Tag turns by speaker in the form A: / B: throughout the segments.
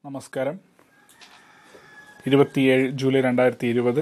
A: നമസ്കാരം ഇരുപത്തിയേഴ് ജൂലൈ രണ്ടായിരത്തി ഇരുപത്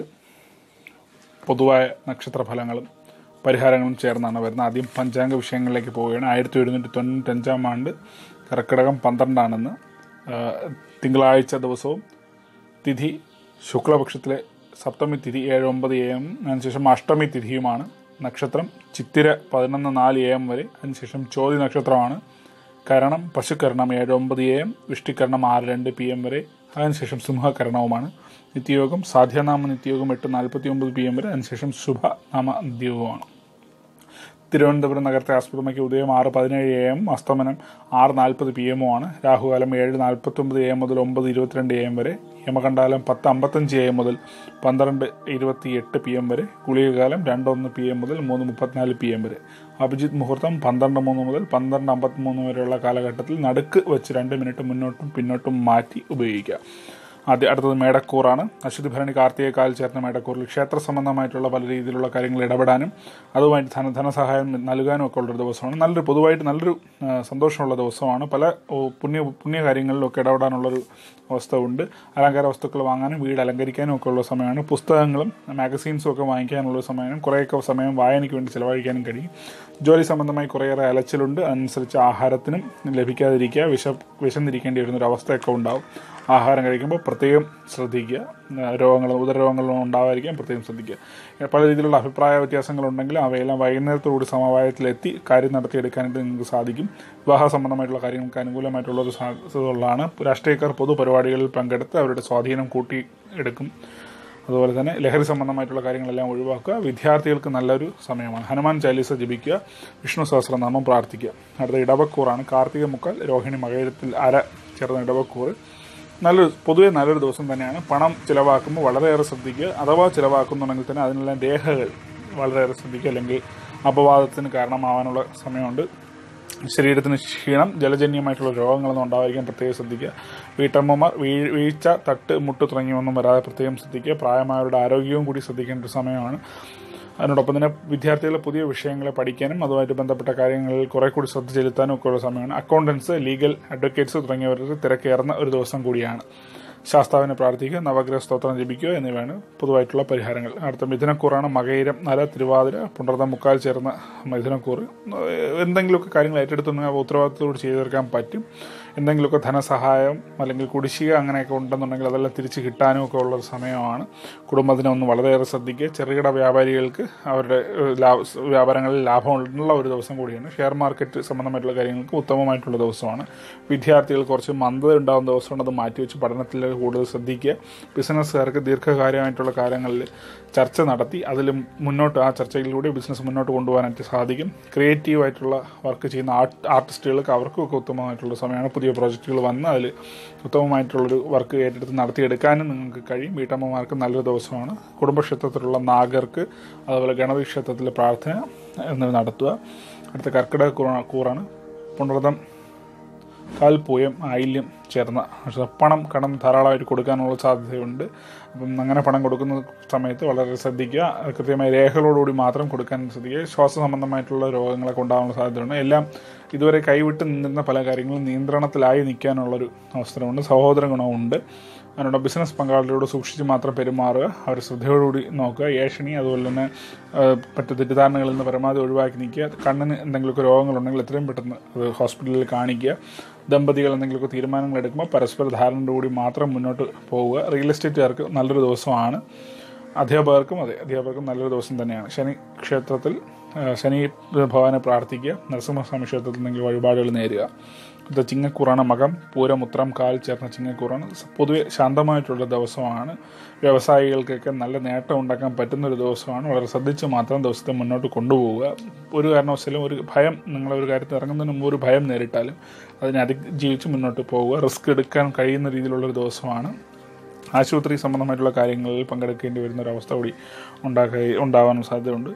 A: പൊതുവായ നക്ഷത്രഫലങ്ങളും പരിഹാരങ്ങളും ചേർന്നാണ് വരുന്നത് ആദ്യം പഞ്ചാംഗ വിഷയങ്ങളിലേക്ക് പോവുകയാണ് ആയിരത്തി ഒരുന്നൂറ്റി തൊണ്ണൂറ്റഞ്ചാം ആണ്ട് കർക്കിടകം പന്ത്രണ്ടാണെന്ന് ആ, തിങ്കളാഴ്ച ദിവസവും തിഥി ശുക്ലപക്ഷത്തിലെ സപ്തമി തിഥി ഏഴ് ഒമ്പത് എ എം അതിനുശേഷം അഷ്ടമി തിഥിയുമാണ് നക്ഷത്രം ചിത്തിര പതിനൊന്ന് നാല് എ എം വരെ അതിനുശേഷം ചോതി നക്ഷത്രമാണ് കരണം പശുക്കരണം ഏഴ് ഒമ്പത് എ എം വിഷ്ടിക്കരണം ആറ് രണ്ട് പി എം വരെ അതിനുശേഷം സിംഹകരണവുമാണ് നിത്യയോഗം സാധ്യനാമ നിത്യയോഗം എട്ട് നാൽപ്പത്തി ഒമ്പത് പി എം വരെ അതിനുശേഷം ശുഭനാമ നിത്യയോഗമാണ് തിരുവനന്തപുരം നഗരത്തെ ആസ്പദമാക്കി ഉദയം ആറ് പതിനേഴ് എ എം അസ്തമനം ആറ് നാൽപ്പത് പി എം ആണ് രാഹുകാലം ഏഴ് നാൽപ്പത്തൊമ്പത് എ എം മുതൽ ഒമ്പത് ഇരുപത്തിരണ്ട് എ എം വരെ യമകണ്ഠാലം പത്ത് അമ്പത്തഞ്ച് എ എം മുതൽ പന്ത്രണ്ട് ഇരുപത്തി എട്ട് പി എം വരെ കുളികകാലം രണ്ടൊന്ന് പി എം മുതൽ മൂന്ന് മുപ്പത്തിനാല് പി എം വരെ അഭിജിത്ത് മുഹൂർത്തം പന്ത്രണ്ട് മൂന്ന് മുതൽ പന്ത്രണ്ട് അമ്പത്തിമൂന്ന് വരെയുള്ള കാലഘട്ടത്തിൽ നടുക്ക് വെച്ച് രണ്ട് മിനിറ്റ് മുന്നോട്ടും പിന്നോട്ടും മാറ്റി ഉപയോഗിക്കുക ആദ്യ അടുത്തത് മേടക്കൂറാണ് അശ്വതി ഭരണി കാർത്തിക കാൽ ചേർന്ന മേടക്കൂറിൽ ക്ഷേത്ര സംബന്ധമായിട്ടുള്ള പല രീതിയിലുള്ള കാര്യങ്ങൾ ഇടപെടാനും അതുമായിട്ട് ധന ധനസഹായം നൽകാനും ഒക്കെ ഉള്ളൊരു ദിവസമാണ് നല്ലൊരു പൊതുവായിട്ട് നല്ലൊരു ആ, സന്തോഷമുള്ള ദിവസമാണ് പല ഓ, പുണ്യ പുണ്യ കാര്യങ്ങളിലൊക്കെ ഇടപെടാനുള്ളൊരു അവസ്ഥ ഉണ്ട് അലങ്കാര വസ്തുക്കൾ വാങ്ങാനും വീട് അലങ്കരിക്കാനും ഒക്കെ ഉള്ള സമയമാണ് പുസ്തകങ്ങളും മാഗസീൻസും ഒക്കെ വാങ്ങിക്കാനുള്ള സമയമാണ് കുറേയൊക്കെ സമയം വായനയ്ക്ക് വേണ്ടി ചിലവഴിക്കാനും കഴിയും ജോലി സംബന്ധമായി കുറേയേറെ അലച്ചിലുണ്ട് അതനുസരിച്ച് ആഹാരത്തിനും ലഭിക്കാതിരിക്കുക വിശ വിശന്നിരിക്കേണ്ടി വരുന്ന ഒരു അവസ്ഥയൊക്കെ ഉണ്ടാവും ആഹാരം കഴിക്കുമ്പോൾ പ്രത്യേകം ശ്രദ്ധിക്കുക ആ, രോഗങ്ങൾ ഉദരരോഗങ്ങളൊന്നും ഉണ്ടാവാതിരിക്കാൻ പ്രത്യേകം ശ്രദ്ധിക്കുക പല രീതിയിലുള്ള അഭിപ്രായ വ്യത്യാസങ്ങളുണ്ടെങ്കിൽ അവയെല്ലാം വൈകുന്നേരത്തോടുകൂടി സമവായത്തിലെത്തി കാര്യം നടത്തിയെടുക്കാനായിട്ട് നിങ്ങൾക്ക് സാധിക്കും വിവാഹ സംബന്ധമായിട്ടുള്ള കാര്യങ്ങൾക്ക് അനുകൂലമായിട്ടുള്ള ഒരു സാധ്യതകളാണ് രാഷ്ട്രീയക്കാർ പൊതു പരിപാടികളിൽ പങ്കെടുത്ത് അവരുടെ സ്വാധീനം കൂട്ടി എടുക്കും അതുപോലെ തന്നെ ലഹരി സംബന്ധമായിട്ടുള്ള കാര്യങ്ങളെല്ലാം ഒഴിവാക്കുക വിദ്യാർത്ഥികൾക്ക് നല്ലൊരു സമയമാണ് ഹനുമാൻ ചാലീസ ജപിക്കുക വിഷ്ണു സഹസ്രനാമം പ്രാർത്ഥിക്കുക അടുത്ത ഇടവക്കൂറാണ് കാർത്തിക മുക്കാൽ രോഹിണി മകരത്തിൽ അര ചേർന്ന ഇടവക്കൂറ് നല്ലൊരു പൊതുവെ നല്ലൊരു ദിവസം തന്നെയാണ് പണം ചിലവാക്കുമ്പോൾ വളരെയേറെ ശ്രദ്ധിക്കുക അഥവാ ചിലവാക്കുന്നുണ്ടെങ്കിൽ തന്നെ അതിനെല്ലാം രേഖകൾ വളരെയേറെ ശ്രദ്ധിക്കുക അല്ലെങ്കിൽ അപവാദത്തിന് കാരണമാവാനുള്ള സമയമുണ്ട് ശരീരത്തിന് ക്ഷീണം ജലജന്യമായിട്ടുള്ള രോഗങ്ങളൊന്നും ഉണ്ടാവാതിരിക്കാൻ പ്രത്യേകം ശ്രദ്ധിക്കുക വീട്ടമ്മമാർ വീ വീഴ്ച തട്ട് മുട്ട് തുടങ്ങിയൊന്നും വരാതെ പ്രത്യേകം ശ്രദ്ധിക്കുക പ്രായമായവരുടെ ആരോഗ്യവും കൂടി ശ്രദ്ധിക്കേണ്ട ഒരു സമയമാണ് അതിനോടൊപ്പം തന്നെ വിദ്യാർത്ഥികളെ പുതിയ വിഷയങ്ങളെ പഠിക്കാനും അതുമായിട്ട് ബന്ധപ്പെട്ട കാര്യങ്ങളിൽ കുറെ കൂടി ശ്രദ്ധ ചെലുത്താനും ഒക്കെ ഉള്ള സമയമാണ് അക്കൗണ്ടൻസ് ലീഗൽ അഡ്വക്കേറ്റ്സ് തുടങ്ങിയവരുടെ തിരക്കേറുന്ന ഒരു ദിവസം കൂടിയാണ് ശാസ്താവിനെ പ്രാർത്ഥിക്കുക നവഗ്രഹ സ്തോത്രം ജപിക്കുക എന്നിവയാണ് പൊതുവായിട്ടുള്ള പരിഹാരങ്ങൾ അടുത്ത മിഥുനക്കൂറാണ് മകയിരം നല തിരുവാതിര പുണർന്ന മുക്കാൽ ചേർന്ന മിഥുനക്കൂറ് എന്തെങ്കിലുമൊക്കെ കാര്യങ്ങൾ ഏറ്റെടുത്തുണ്ടെങ്കിൽ അവ ഉത്തരവാദിത്തത്തോട് ചെയ്തു തീർക്കാൻ പറ്റും എന്തെങ്കിലുമൊക്കെ ധനസഹായം അല്ലെങ്കിൽ കുടിശ്ശിക അങ്ങനെയൊക്കെ ഉണ്ടെന്നുണ്ടെങ്കിൽ അതെല്ലാം തിരിച്ച് കിട്ടാനും ഒക്കെ ഉള്ള ഒരു സമയമാണ് കുടുംബത്തിനെ ഒന്ന് വളരെയേറെ ശ്രദ്ധിക്കുക ചെറുകിട വ്യാപാരികൾക്ക് അവരുടെ ഏഹ്, ലാഭ വ്യാപാരങ്ങളിൽ ലാഭമുള്ള ഒരു ദിവസം കൂടിയാണ് ഷെയർ മാർക്കറ്റ് സംബന്ധമായിട്ടുള്ള കാര്യങ്ങൾക്ക് ഉത്തമമായിട്ടുള്ള ദിവസമാണ് വിദ്യാർത്ഥികൾ കുറച്ച് മന്ദത ഉണ്ടാകുന്ന ദിവസമാണ് അത് മാറ്റിവെച്ച് പഠനത്തിൽ കൂടുതൽ ശ്രദ്ധിക്കുക ബിസിനസ്സുകാർക്ക് ദീർഘകാലമായിട്ടുള്ള കാര്യങ്ങളിൽ ചർച്ച നടത്തി അതിൽ മുന്നോട്ട് ആ ചർച്ചയിലൂടെ ബിസിനസ് മുന്നോട്ട് കൊണ്ടുപോകാനായിട്ട് സാധിക്കും ക്രിയേറ്റീവ് ആയിട്ടുള്ള വർക്ക് ചെയ്യുന്ന ആർട്ട് ആർട്ടിസ്റ്റുകൾക്ക് അവർക്കും ഒക്കെ ഉത്തമമായിട്ടുള്ള സമയമാണ് പുതിയ പ്രോജക്റ്റുകൾ വന്ന് അതിൽ ഉത്തമമായിട്ടുള്ളൊരു വർക്ക് ഏറ്റെടുത്ത് നടത്തിയെടുക്കാനും നിങ്ങൾക്ക് കഴിയും വീട്ടമ്മമാർക്ക് നല്ലൊരു ദിവസമാണ് കുടുംബക്ഷേത്രത്തിലുള്ള നാഗർക്ക് അതുപോലെ ഗണപതി ക്ഷേത്രത്തിലെ പ്രാർത്ഥന എന്നിവ നടത്തുക അടുത്ത കർക്കിടക കൂറ- കൂറാണ് പുണർതം കാൽപൂയം ആയില്യം ചേർന്ന പക്ഷേ പണം കടം ധാരാളമായിട്ട് കൊടുക്കാനുള്ള സാധ്യതയുണ്ട് അപ്പം അങ്ങനെ പണം കൊടുക്കുന്ന സമയത്ത് വളരെ ശ്രദ്ധിക്കുക അത് കൃത്യമായ രേഖകളോടുകൂടി മാത്രം കൊടുക്കാൻ ശ്രദ്ധിക്കുക ശ്വാസ സംബന്ധമായിട്ടുള്ള രോഗങ്ങളൊക്കെ ഉണ്ടാകാനുള്ള സാധ്യതയുണ്ട് എല്ലാം ഇതുവരെ കൈവിട്ട് നിന്നിരുന്ന പല കാര്യങ്ങളും നിയന്ത്രണത്തിലായി നിൽക്കാനുള്ളൊരു അവസരമുണ്ട് സഹോദര ഗുണമുണ്ട് അതിനോട് ബിസിനസ് പങ്കാളികളോട് സൂക്ഷിച്ച് മാത്രം പെരുമാറുക അവർ ശ്രദ്ധയോടുകൂടി നോക്കുക ഏഷണി അതുപോലെ തന്നെ ആ, മറ്റു തെറ്റിദ്ധാരണകളിൽ നിന്ന് പരമാവധി ഒഴിവാക്കി നിൽക്കുക കണ്ണിന് എന്തെങ്കിലുമൊക്കെ രോഗങ്ങളുണ്ടെങ്കിൽ എത്രയും പെട്ടെന്ന് അത് ഹോസ്പിറ്റലിൽ കാണിക്കുക ദമ്പതികൾ എന്തെങ്കിലുമൊക്കെ തീരുമാനങ്ങൾ എടുക്കുമ്പോൾ പരസ്പര ധാരണയോടുകൂടി മാത്രം മുന്നോട്ട് പോവുക റിയൽ എസ്റ്റേറ്റുകാർക്ക് നല്ലൊരു ദിവസമാണ് അധ്യാപകർക്കും അതെ അധ്യാപകർക്കും നല്ലൊരു ദിവസം തന്നെയാണ് ശനി ക്ഷേത്രത്തിൽ ആ, ശനി ഭഗവാനെ പ്രാർത്ഥിക്കുക നരസിംഹസ്വാമി ക്ഷേത്രത്തിൽ എന്തെങ്കിലും വഴിപാടുകൾ നേരുക ഇത് ചിങ്ങക്കൂറാണ് മകം പൂരമുത്രം കാൽ ചേർന്ന ചിങ്ങക്കൂറാണ് പൊതുവെ ശാന്തമായിട്ടുള്ള ദിവസമാണ് വ്യവസായികൾക്കൊക്കെ നല്ല നേട്ടം ഉണ്ടാക്കാൻ പറ്റുന്ന ഒരു ദിവസമാണ് വളരെ ശ്രദ്ധിച്ച് മാത്രം ദിവസത്തെ മുന്നോട്ട് കൊണ്ടുപോവുക ഒരു കാരണവശാലും ഒരു ഭയം നിങ്ങൾ ഒരു കാര്യത്തിൽ ഇറങ്ങുന്നതിന് മുമ്പ് ഒരു ഭയം നേരിട്ടാലും അതിനെ അതിജീവിച്ച് മുന്നോട്ട് പോവുക റിസ്ക് എടുക്കാൻ കഴിയുന്ന രീതിയിലുള്ളൊരു ദിവസമാണ് ആശുപത്രി സംബന്ധമായിട്ടുള്ള കാര്യങ്ങളിൽ പങ്കെടുക്കേണ്ടി വരുന്ന ഒരു അവസ്ഥ കൂടി ഉണ്ടാക്കുക ഉണ്ടാവാനും സാധ്യതയുണ്ട്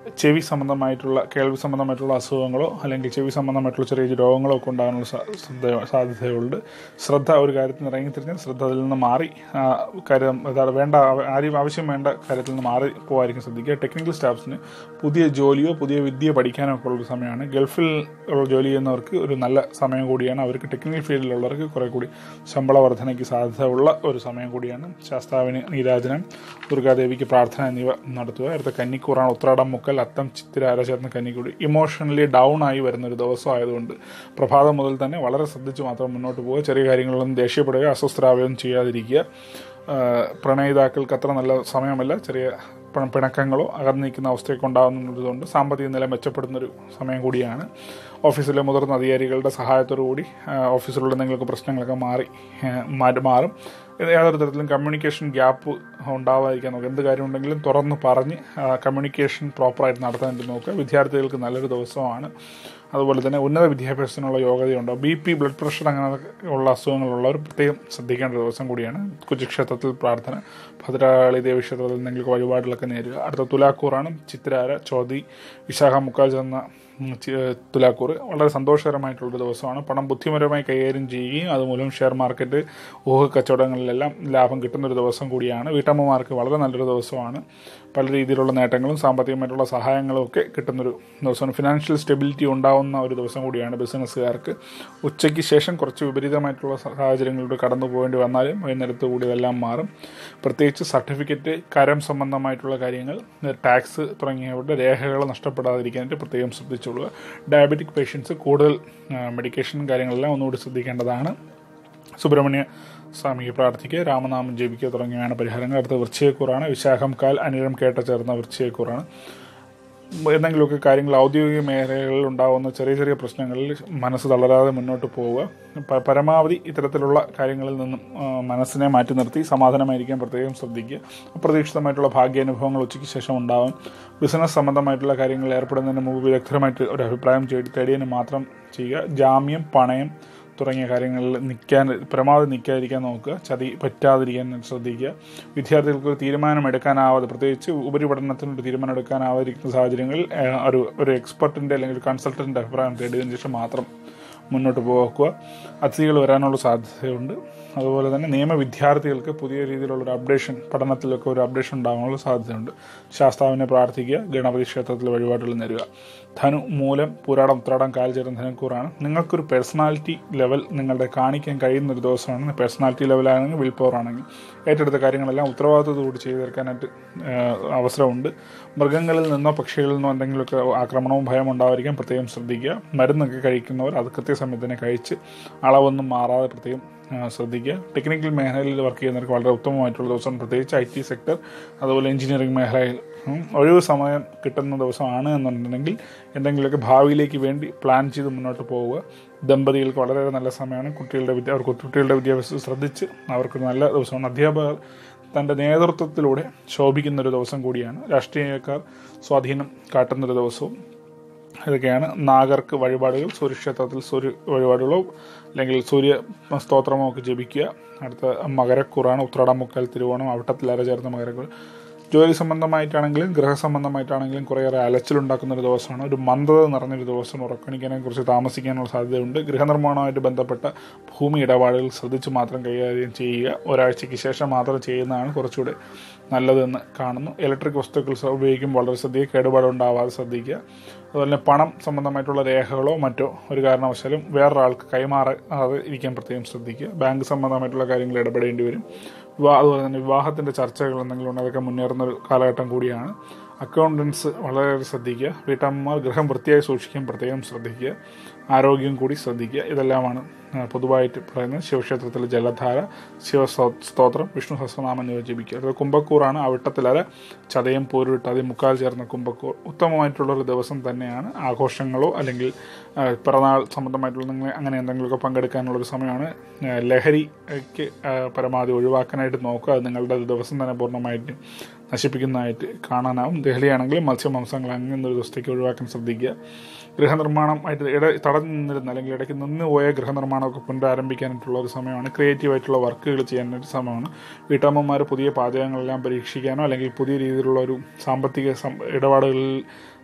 A: ചെവി സംബന്ധമായിട്ടുള്ള കേൾവി സംബന്ധമായിട്ടുള്ള അസുഖങ്ങളോ അല്ലെങ്കിൽ ചെവി സംബന്ധമായിട്ടുള്ള ചെറിയ ചെറിയ രോഗങ്ങളോ ഒക്കെ ഉണ്ടാകാനുള്ള സാ- ശ്രദ്ധ സാധ്യതയുണ്ട് ശ്രദ്ധ ഒരു കാര്യത്തിൽ നിന്ന് ഇറങ്ങിത്തിരിഞ്ഞാൽ ശ്രദ്ധ അതിൽ നിന്ന് മാറി ആ, കാര്യം അതാണ് വേണ്ട ആവ- ആരും ആവശ്യം വേണ്ട കാര്യത്തിൽ നിന്ന് മാറി പോകാതിരിക്കും ശ്രദ്ധിക്കുക ടെക്നിക്കൽ സ്റ്റാഫ്സിന് പുതിയ ജോലിയോ പുതിയ വിദ്യ പഠിക്കാനോ ഒക്കെ ഉള്ളൊരു സമയമാണ് ഗൾഫിൽ ഉള്ള ജോലി ചെയ്യുന്നവർക്ക് ഒരു നല്ല സമയം കൂടിയാണ് അവർക്ക് ടെക്നിക്കൽ ഫീൽഡിലുള്ളവർക്ക് കുറെ കൂടി ശമ്പള വർധനയ്ക്ക് സാധ്യത ഉള്ള ഒരു സമയം കൂടിയാണ് ശാസ്താവിന് നീരാജനം ദുർഗാദേവിക്ക് പ്രാർത്ഥന എന്നിവ നടത്തുക അടുത്ത കന്നിക്കൂറാണ് ഉത്രാടം മുക്കൽ അത്തം ചിത്തിര അര ചേർന്ന കന്നിക്കൂടി ഇമോഷണലി ഡൗൺ ആയി വരുന്ന ഒരു ദിവസം ആയതുകൊണ്ട് പ്രഭാതം മുതൽ തന്നെ വളരെ ശ്രദ്ധിച്ച് മാത്രം മുന്നോട്ട് പോവുക ചെറിയ കാര്യങ്ങളിലൊന്നും ദേഷ്യപ്പെടുക അസ്വസ്ഥരാവുകയും ചെയ്യാതിരിക്കുക ആ, പ്രണയിതാക്കൾക്ക് അത്ര നല്ല സമയമല്ല ചെറിയ പി- പിണക്കങ്ങളോ അകന്നു നിൽക്കുന്ന അവസ്ഥയൊക്കെ ഉണ്ടാകുന്നതുകൊണ്ട് സാമ്പത്തിക നില മെച്ചപ്പെടുന്നൊരു സമയം കൂടിയാണ് ഓഫീസിലെ മുതിർന്ന അധികാരികളുടെ സഹായത്തോടു കൂടി ആ, ഓഫീസിലുള്ള എന്തെങ്കിലുമൊക്കെ പ്രശ്നങ്ങളൊക്കെ മാറി ആ, മാറി- മാറും ഇത് യാതൊരു തരത്തിലും കമ്മ്യൂണിക്കേഷൻ ഗ്യാപ്പ് ഉണ്ടാവാതിരിക്കാൻ നോക്കുക എന്ത് കാര്യമുണ്ടെങ്കിലും തുറന്ന് പറഞ്ഞ് കമ്മ്യൂണിക്കേഷൻ പ്രോപ്പറായിട്ട് നടത്താൻ വേണ്ടി നോക്കുക വിദ്യാർത്ഥികൾക്ക് നല്ലൊരു ദിവസമാണ് അതുപോലെ തന്നെ ഉന്നത വിദ്യാഭ്യാസത്തിനുള്ള യോഗ്യതയുണ്ടോ ബി പി ബ്ലഡ് പ്രഷർ അങ്ങനെ ഉള്ള അസുഖങ്ങളുള്ളവർ പ്രത്യേകം ശ്രദ്ധിക്കേണ്ട ഒരു ദിവസം കൂടിയാണ് കുജിക്ഷേത്രത്തിൽ പ്രാർത്ഥന ഭദ്രകാളി ദേവി ക്ഷേത്രത്തിൽ എന്തെങ്കിലും വഴിപാടുകളൊക്കെ നേരുക അടുത്ത തുലാക്കൂറാണ് ചിത്രാര ചോതി വിശാഖ മുക്കാൽ എന്ന ഉം, ചി- തുലാക്കൂർ വളരെ സന്തോഷകരമായിട്ടുള്ളൊരു ദിവസമാണ് പണം ബുദ്ധിപരമായി കൈകാര്യം ചെയ്യുകയും അതുമൂലം ഷെയർ മാർക്കറ്റ് ഊഹ കച്ചവടങ്ങളിലെല്ലാം ലാഭം കിട്ടുന്നൊരു ദിവസം കൂടിയാണ് വീട്ടമ്മമാർക്ക് വളരെ നല്ലൊരു ദിവസമാണ് പല രീതിയിലുള്ള നേട്ടങ്ങളും സാമ്പത്തികമായിട്ടുള്ള സഹായങ്ങളും ഒക്കെ കിട്ടുന്നൊരു ദിവസമാണ് ഫിനാൻഷ്യൽ സ്റ്റെബിലിറ്റി ഉണ്ടാവുന്ന ഒരു ദിവസം കൂടിയാണ് ബിസിനസ്സുകാർക്ക് ഉച്ചയ്ക്ക് ശേഷം കുറച്ച് വിപരീതമായിട്ടുള്ള സാഹചര്യങ്ങളിലൂടെ കടന്നു പോകേണ്ടി വന്നാലും വൈകുന്നേരത്ത് കൂടി ഇതെല്ലാം മാറും പ്രത്യേകിച്ച് സർട്ടിഫിക്കറ്റ് കരം സംബന്ധമായിട്ടുള്ള കാര്യങ്ങൾ ടാക്സ് തുടങ്ങിയവരുടെ രേഖകൾ നഷ്ടപ്പെടാതിരിക്കാനായിട്ട് പ്രത്യേകം ശ്രദ്ധിച്ചുകൊള്ളുക ഡയബറ്റിക് പേഷ്യൻസ് കൂടുതൽ മെഡിക്കേഷനും കാര്യങ്ങളെല്ലാം ഒന്നുകൂടി ശ്രദ്ധിക്കേണ്ടതാണ് സുബ്രഹ്മണ്യ സ്വാമിക്ക് പ്രാർത്ഥിക്കുക രാമനാമം ജപിക്കുക തുടങ്ങിയവയാണ് പരിഹാരങ്ങൾ അടുത്ത വൃശ്ചയക്കൂറാണ് വിശാഖം കാൽ അനിഴം കേട്ട ചേർന്ന വൃശ്ചയക്കൂറാണ് എന്തെങ്കിലുമൊക്കെ കാര്യങ്ങൾ ഔദ്യോഗിക മേഖലകളിൽ ഉണ്ടാകുന്ന ചെറിയ ചെറിയ പ്രശ്നങ്ങളിൽ മനസ്സ് തളരാതെ മുന്നോട്ട് പോവുക പ- പരമാവധി ഇത്തരത്തിലുള്ള കാര്യങ്ങളിൽ നിന്നും ആ, മനസ്സിനെ മാറ്റി നിർത്തി സമാധാനമായിരിക്കാൻ പ്രത്യേകം ശ്രദ്ധിക്കുക അപ്രതീക്ഷിതമായിട്ടുള്ള ഭാഗ്യാനുഭവങ്ങൾ ഉച്ചയ്ക്ക് ശേഷം ഉണ്ടാവും ബിസിനസ് സംബന്ധമായിട്ടുള്ള കാര്യങ്ങളിൽ ഏർപ്പെടുന്നതിന് മുമ്പ് വിദഗ്ധമായിട്ട് ഒരു അഭിപ്രായം തേടി തേടിയതിന് മാത്രം ചെയ്യുക ജാമ്യം പണയം തുടങ്ങിയ കാര്യങ്ങളിൽ നിൽക്കാൻ പരമാവധി നിൽക്കാതിരിക്കാൻ നോക്കുക ചതി പറ്റാതിരിക്കാൻ ശ്രദ്ധിക്കുക വിദ്യാർത്ഥികൾക്ക് ഒരു തീരുമാനം എടുക്കാനാവാതെ പ്രത്യേകിച്ച് ഉപരിപഠനത്തിന് ഒരു തീരുമാനം എടുക്കാനാവാതിരിക്കുന്ന സാഹചര്യങ്ങളിൽ ഏഹ്, ഒരു ഒരു എക്സ്പെർട്ടിൻ്റെ അല്ലെങ്കിൽ ഒരു കൺസൾട്ടൻ്റ് അഭിപ്രായം തേടിയതിനു ശേഷം മാത്രം മുന്നോട്ട് പോക്കുക അതിഥികൾ വരാനുള്ള സാധ്യതയുണ്ട് അതുപോലെ തന്നെ നിയമ വിദ്യാർത്ഥികൾക്ക് പുതിയ രീതിയിലുള്ള ഒരു അപ്ഡേഷൻ പഠനത്തിലൊക്കെ ഒരു അപ്ഡേഷൻ ഉണ്ടാകാനുള്ള സാധ്യതയുണ്ട് ശാസ്താവിനെ പ്രാർത്ഥിക്കുക ഗണപതി ക്ഷേത്രത്തിൽ വഴിപാടുകൾ നേരുക ധനു മൂലം പുരാടം ഉത്രാടം കാൽ ചേരുന്ന ധനുക്കൂറാണ് നിങ്ങൾക്കൊരു പേഴ്സണാലിറ്റി ലെവൽ നിങ്ങളുടെ കാണിക്കാൻ കഴിയുന്ന ഒരു ദിവസമാണ് പേഴ്സണാലിറ്റി ലെവലാണെങ്കിൽ വിൽ പവർ ആണെങ്കിൽ ഏറ്റെടുത്ത കാര്യങ്ങളെല്ലാം ഉത്തരവാദിത്തത്തോട് ചെയ്തു തീർക്കാനായിട്ട് ഏഹ്, അവസരമുണ്ട് മൃഗങ്ങളിൽ നിന്നോ പക്ഷികളിൽ നിന്നോ എന്തെങ്കിലുമൊക്കെ ആക്രമണവും ഭയം ഉണ്ടാവാതിരിക്കാൻ പ്രത്യേകം ശ്രദ്ധിക്കുക മരുന്നൊക്കെ കഴിക്കുന്നവർ അത് കൃത്യസമയത്ത് തന്നെ കഴിച്ച് അളവൊന്നും മാറാതെ പ്രത്യേകം ആ, ശ്രദ്ധിക്കുക ടെക്നിക്കൽ മേഖലയിൽ വർക്ക് ചെയ്യുന്നവർക്ക് വളരെ ഉത്തമമായിട്ടുള്ള ദിവസം പ്രത്യേകിച്ച് ഐ ടി സെക്ടർ അതുപോലെ എഞ്ചിനീയറിംഗ് മേഖലയിൽ ഉം, ഒഴിവ് സമയം കിട്ടുന്ന ദിവസമാണ് എന്നുണ്ടെങ്കിൽ എന്തെങ്കിലുമൊക്കെ ഭാവിയിലേക്ക് വേണ്ടി പ്ലാൻ ചെയ്ത് മുന്നോട്ട് പോവുക ദമ്പതികൾക്ക് വളരെ നല്ല സമയമാണ് കുട്ടികളുടെ വിദ്യ അവർക്ക് കുട്ടികളുടെ വിദ്യാഭ്യാസം ശ്രദ്ധിച്ച് അവർക്ക് നല്ല ദിവസമാണ് അധ്യാപകർ തൻ്റെ നേതൃത്വത്തിലൂടെ ശോഭിക്കുന്ന ഒരു ദിവസം കൂടിയാണ് രാഷ്ട്രീയക്കാർ സ്വാധീനം കാട്ടുന്നൊരു ദിവസവും ഇതൊക്കെയാണ് നാഗർക്ക് വഴിപാടുകൾ സൂര്യക്ഷേത്രത്തിൽ സൂര്യ വഴിപാടുകളോ അല്ലെങ്കിൽ സൂര്യ സ്തോത്രമോ ഒക്കെ ജപിക്കുക അടുത്ത മകരക്കൂറാണ് ഉത്രാടം മുക്കാൽ തിരുവോണം അവിട്ടത്തിൽ അര ചേർന്ന മകരക്കൂർ ജോലി സംബന്ധമായിട്ടാണെങ്കിലും ഗ്രഹസംബന്ധമായിട്ടാണെങ്കിലും കുറേയേറെ അലച്ചിലുണ്ടാക്കുന്ന ഒരു ദിവസമാണ് ഒരു മന്ദത നിറഞ്ഞൊരു ദിവസം ഉറക്കണിക്കാനെ കുറിച്ച് താമസിക്കാനുള്ള സാധ്യതയുണ്ട് ഗൃഹനിർമ്മാണവുമായിട്ട് ബന്ധപ്പെട്ട ഭൂമി ഇടപാടുകൾ ശ്രദ്ധിച്ച് മാത്രം കൈകാര്യം ചെയ്യുക ഒരാഴ്ചയ്ക്ക് ശേഷം മാത്രം ചെയ്യുന്നതാണ് കുറച്ചുകൂടെ നല്ലതെന്ന് കാണുന്നു ഇലക്ട്രിക് വസ്തുക്കൾ ഉപയോഗിക്കുമ്പോൾ വളരെ ശ്രദ്ധിക്കുക കേടുപാടുണ്ടാവാതെ ശ്രദ്ധിക്കുക അതുപോലെ തന്നെ പണം സംബന്ധമായിട്ടുള്ള രേഖകളോ മറ്റോ ഒരു കാരണവശാലും വേറൊരാൾക്ക് കൈമാറാതെ ഇരിക്കാൻ പ്രത്യേകം ശ്രദ്ധിക്കുക ബാങ്ക് സംബന്ധമായിട്ടുള്ള കാര്യങ്ങൾ ഇടപെടേണ്ടി വരും വിവാഹ അതുപോലെ തന്നെ വിവാഹത്തിൻ്റെ ചർച്ചകൾ എന്തെങ്കിലും ഉണ്ടെങ്കിൽ അതൊക്കെ മുന്നേറുന്ന ഒരു കാലഘട്ടം കൂടിയാണ് അക്കൗണ്ടൻസ് വളരെ ശ്രദ്ധിക്കുക വീട്ടമ്മമാർ ഗൃഹം വൃത്തിയായി സൂക്ഷിക്കാൻ പ്രത്യേകം ശ്രദ്ധിക്കുക ആരോഗ്യം കൂടി ശ്രദ്ധിക്കുക ഇതെല്ലാമാണ് ആ, പൊതുവായിട്ട് പറയുന്നത് ശിവക്ഷേത്രത്തിലെ ജലധാര ശിവ സ്തോത്രം വിഷ്ണു സഹസ്രനാമം എന്നിവ ജപിക്കുക അടുത്ത കുംഭക്കൂറാണ് അവിട്ടത്തിലര ചതയം പോരുവിട്ടാതി മുക്കാൽ ചേർന്ന കുംഭക്കൂർ ഉത്തമമായിട്ടുള്ള ഒരു ദിവസം തന്നെയാണ് ആഘോഷങ്ങളോ അല്ലെങ്കിൽ ആ, പിറന്നാൾ സംബന്ധമായിട്ടുള്ള നിങ്ങൾ അങ്ങനെ എന്തെങ്കിലുമൊക്കെ പങ്കെടുക്കാനുള്ള ഒരു സമയമാണ് ആ, ലഹരിക്ക് ആ, പരമാവധി ഒഴിവാക്കാനായിട്ട് നോക്കുക അത് നിങ്ങളുടെ ദിവസം തന്നെ പൂർണ്ണമായിട്ട് നശിപ്പിക്കുന്നതായിട്ട് കാണാനാവും ദഹലിയാണെങ്കിൽ മത്സ്യമാംസങ്ങൾ അങ്ങനെ ഒരു ദിവസത്തേക്ക് ഒഴിവാക്കാൻ ശ്രദ്ധിക്കുക ഗൃഹനിർമ്മാണം ആയിട്ട് ഇട തടഞ്ഞു നിന്നിരുന്ന അല്ലെങ്കിൽ ഇടയ്ക്ക് നിന്ന് പോയ ഗൃഹനിർമ്മാണമൊക്കെ പുനരാരംഭിക്കാനായിട്ടുള്ള ഒരു സമയമാണ് ക്രിയേറ്റീവ് ആയിട്ടുള്ള വർക്കുകൾ ചെയ്യാനായിട്ട് സമയമാണ് വീട്ടമ്മമാർ പുതിയ പാചകങ്ങളെല്ലാം പരീക്ഷിക്കാനോ അല്ലെങ്കിൽ പുതിയ രീതിയിലുള്ള ഒരു സാമ്പത്തിക സം- ഇടപാടുകളിൽ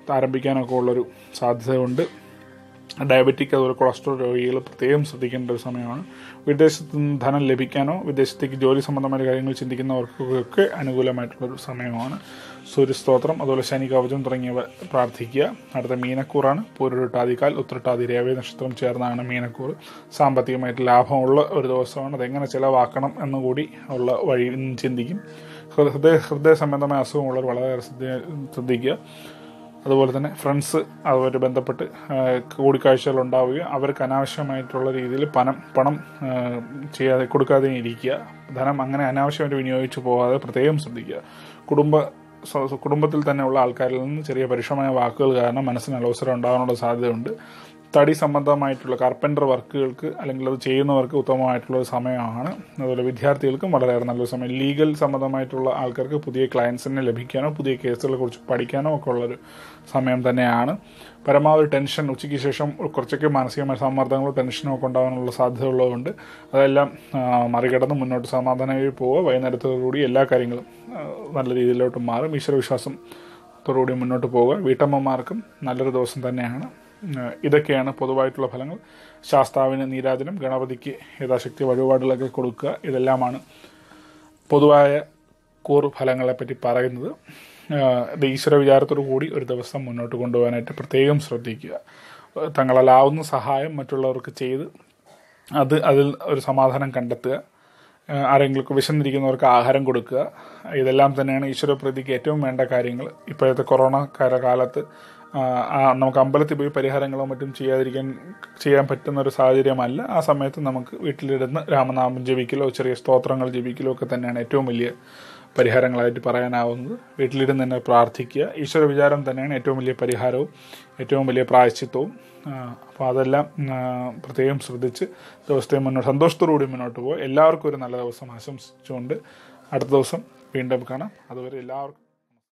A: ആരംഭിക്കാനൊക്കെ ഉള്ളൊരു സാധ്യതയുണ്ട് ഡയബറ്റിക് അതുപോലെ കൊളസ്ട്രോൾ രോഗികൾ പ്രത്യേകം ശ്രദ്ധിക്കേണ്ട ഒരു സമയമാണ് വിദേശത്ത് നിന്ന് ധനം ലഭിക്കാനോ വിദേശത്തേക്ക് ജോലി സംബന്ധമായ കാര്യങ്ങൾ ചിന്തിക്കുന്നവർക്കൊക്കെ അനുകൂലമായിട്ടുള്ളൊരു സമയമാണ് സൂര്യസ്തോത്രം അതുപോലെ ശനി കവചം തുടങ്ങിയവ പ്രാർത്ഥിക്കുക അടുത്ത മീനക്കൂറാണ് പൂരുരുട്ടാതിക്കാൽ ഉത്രട്ടാതി രേവ നക്ഷത്രം ചേർന്നാണ് മീനക്കൂർ സാമ്പത്തികമായിട്ട് ലാഭമുള്ള ഒരു ദിവസമാണ് അതെങ്ങനെ ചിലവാക്കണം എന്നുകൂടി ഉള്ള വഴി ചിന്തിക്കും ഹൃദയ ഹൃദയ സംബന്ധമായ അസുഖമുള്ളവർ വളരെ ശ്രദ്ധിക്കുക അതുപോലെ തന്നെ ഫ്രണ്ട്സ് അതുമായിട്ട് ബന്ധപ്പെട്ട് കൂടിക്കാഴ്ചകൾ ഉണ്ടാവുകയും അവർക്ക് അനാവശ്യമായിട്ടുള്ള രീതിയിൽ പണം പണം ചെയ്യാതെ കൊടുക്കാതെ ഇരിക്കുക ധനം അങ്ങനെ അനാവശ്യമായിട്ട് വിനിയോഗിച്ചു പോകാതെ പ്രത്യേകം ശ്രദ്ധിക്കുക കുടുംബ കുടുംബത്തിൽ തന്നെയുള്ള ആൾക്കാരിൽ നിന്ന് ചെറിയ പരുഷമായ വാക്കുകൾ കാരണം മനസ്സിന് അലോസരം ഉണ്ടാകാനുള്ള സാധ്യതയുണ്ട് തടി സംബന്ധമായിട്ടുള്ള കാർപ്പൻറ്റർ വർക്കുകൾക്ക് അല്ലെങ്കിൽ അത് ചെയ്യുന്നവർക്ക് ഉത്തമമായിട്ടുള്ള ഒരു സമയമാണ് അതുപോലെ വിദ്യാർത്ഥികൾക്കും വളരെയേറെ നല്ലൊരു സമയം ലീഗൽ സംബന്ധമായിട്ടുള്ള ആൾക്കാർക്ക് പുതിയ ക്ലയൻസിനെ ലഭിക്കാനോ പുതിയ കേസുകളെ കുറിച്ച് പഠിക്കാനോ ഒക്കെ ഉള്ളൊരു സമയം തന്നെയാണ് പരമാവധി ടെൻഷൻ ഉച്ചയ്ക്ക് ശേഷം കുറച്ചൊക്കെ മാനസികമായ സമ്മർദ്ദങ്ങളോ ടെൻഷനോ ഒക്കെ ഉണ്ടാകാനുള്ള സാധ്യത ഉള്ളതുകൊണ്ട് അതെല്ലാം മറികടന്ന് മുന്നോട്ട് സമാധാനമായി പോവുക വൈകുന്നേരത്തോടുകൂടി എല്ലാ കാര്യങ്ങളും നല്ല രീതിയിലോട്ട് മാറും ഈശ്വരവിശ്വാസത്തോടുകൂടി മുന്നോട്ട് പോവുക വീട്ടമ്മമാർക്കും നല്ലൊരു ദിവസം തന്നെയാണ് ഇതൊക്കെയാണ് പൊതുവായിട്ടുള്ള ഫലങ്ങൾ ശാസ്താവിന് നീരാജനം ഗണപതിക്ക് യഥാശക്തി വഴിപാടുകളൊക്കെ കൊടുക്കുക ഇതെല്ലാമാണ് പൊതുവായ കൂർ ഫലങ്ങളെപ്പറ്റി പറയുന്നത് ഇത് ഈശ്വര വിചാരത്തോടു കൂടി ഒരു ദിവസം മുന്നോട്ട് കൊണ്ടുപോകാനായിട്ട് പ്രത്യേകം ശ്രദ്ധിക്കുക തങ്ങളാലാവുന്ന സഹായം മറ്റുള്ളവർക്ക് ചെയ്ത് അത് അതിൽ ഒരു സമാധാനം കണ്ടെത്തുക ആരെങ്കിലും വിശന്നിരിക്കുന്നവർക്ക് ആഹാരം കൊടുക്കുക ഇതെല്ലാം തന്നെയാണ് ഈശ്വരപ്രീതിക്ക് ഏറ്റവും വേണ്ട കാര്യങ്ങൾ ഇപ്പോഴത്തെ കൊറോണ കാലത്ത് നമുക്ക് അമ്പലത്തിൽ പോയി പരിഹാരങ്ങളോ മറ്റും ചെയ്യാതിരിക്കാൻ ചെയ്യാൻ പറ്റുന്ന ഒരു സാഹചര്യമല്ല ആ സമയത്ത് നമുക്ക് വീട്ടിലിരുന്ന് രാമനാമം ജപിക്കലോ ചെറിയ സ്തോത്രങ്ങൾ ജപിക്കലോ ഒക്കെ തന്നെയാണ് ഏറ്റവും വലിയ പരിഹാരങ്ങളായിട്ട് പറയാനാവുന്നത് വീട്ടിലിരുന്ന് തന്നെ പ്രാർത്ഥിക്കുക ഈശ്വര വിചാരം തന്നെയാണ് ഏറ്റവും വലിയ പരിഹാരവും ഏറ്റവും വലിയ പ്രായശ്ചിത്വവും അപ്പോൾ അതെല്ലാം പ്രത്യേകം ശ്രദ്ധിച്ച് ദിവസത്തെ മുന്നോട്ട് സന്തോഷത്തോടുകൂടി മുന്നോട്ട് പോകുക എല്ലാവർക്കും ഒരു നല്ല ദിവസം ആശംസിച്ചുകൊണ്ട് അടുത്ത ദിവസം വീണ്ടും കാണാം അതുവരെ എല്ലാവർക്കും